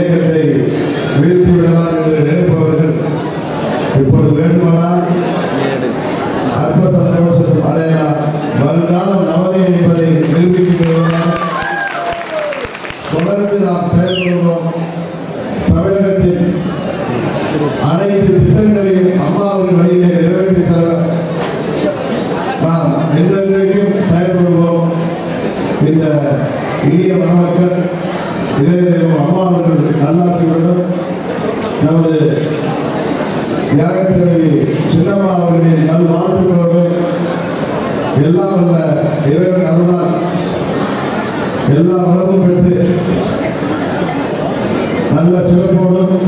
இயக்கத்தை வீழ்த்தி விடலாம் என்று நினைப்பவர்கள் இப்பொழுது வேண்டுமானால் அற்ப சந்தோஷம் அடையலாம் வருங்காலம் நமதே என்பதை நிரூபித்துக் கொள்வதால் தொடர்ந்து நாம் செயல்படுவோம் தமிழகத்தின் அனைத்து திட்டங்களையும் அம்மா அவர்கள் வழியிலே நிறைவேற்றி தர நாம் என்றென்றைக்கும் செயல்படுவோம் இந்த இனிய மணமக்கள் இதே தெய்வம் அம்மா அவர்கள் நல்லாசியுடனும் நமது தியாகத்திரவி சின்னம்மா அவர்களின் நல் வாழ்த்துக்களோடும் எல்லாம் வல்ல இறைவன் அருளால் எல்லா வளமும் பெற்று நல்ல சிறப்போடும்